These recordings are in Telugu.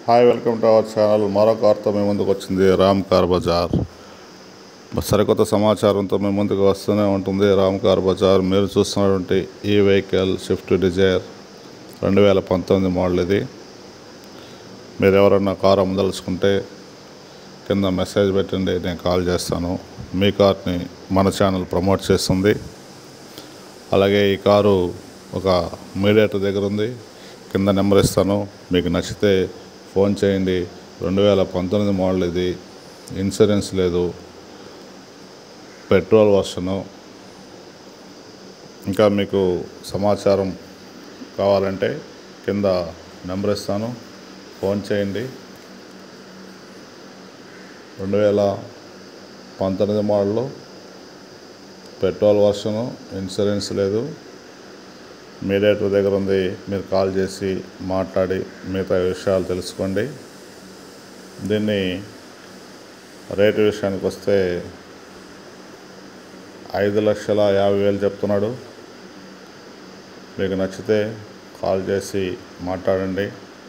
hi welcome to our channel మరో కార్తో మీ ముందుకు వచ్చింది రామ్ కార్ బజార్ సరికొత్త సమాచారంతో మీ ముందుకు వస్తూనే ఉంటుంది రామ్ కార్ బజార్ మీరు చూస్తున్నటువంటి ఈ వెహికల్ స్విఫ్ట్ డిజైర్ రెండు వేల పంతొమ్మిది మోడల్ ఇది మీరు ఎవరన్నా కారు అమ్మదలుచుకుంటే కింద మెసేజ్ పెట్టండి నేను కాల్ చేస్తాను మీ కార్ని మన ఛానల్ ప్రమోట్ చేస్తుంది అలాగే ఈ కారు ఒక మీడియేటర్ దగ్గర ఉంది కింద నెంబర్ ఇస్తాను మీకు నచ్చితే ఫోన్ చేయండి రెండు వేల పంతొమ్మిది మోడల్ ఇది ఇన్సూరెన్స్ లేదు పెట్రోల్ వర్షను ఇంకా మీకు సమాచారం కావాలంటే కింద నెంబర్ ఇస్తాను ఫోన్ చేయండి రెండు వేల పంతొమ్మిది మోడలు పెట్రోల్ వర్షను ఇన్సూరెన్స్ లేదు మీడియేటర్ దగ్గర ఉంది మీరు కాల్ చేసి మాట్లాడి మిగతా విషయాలు తెలుసుకోండి దీన్ని రేటు విషయానికి వస్తే ఐదు లక్షల యాభై వేలు చెప్తున్నాడు మీకు నచ్చితే కాల్ చేసి మాట్లాడండి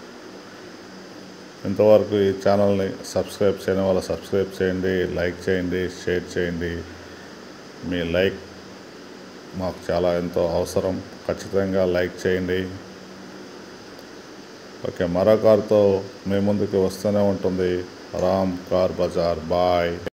ఇంతవరకు ఈ ఛానల్ని సబ్స్క్రైబ్ చేయని వాళ్ళు సబ్స్క్రైబ్ చేయండి లైక్ చేయండి షేర్ చేయండి మీ లైక్ మాకు చాలా ఎంతో అవసరం ఖచ్చితంగా లైక్ చేయండి ఓకే మరో కార్తో మీ ముందుకు వస్తూనే ఉంటుంది రామ్ కార్ బజార్ బాయ్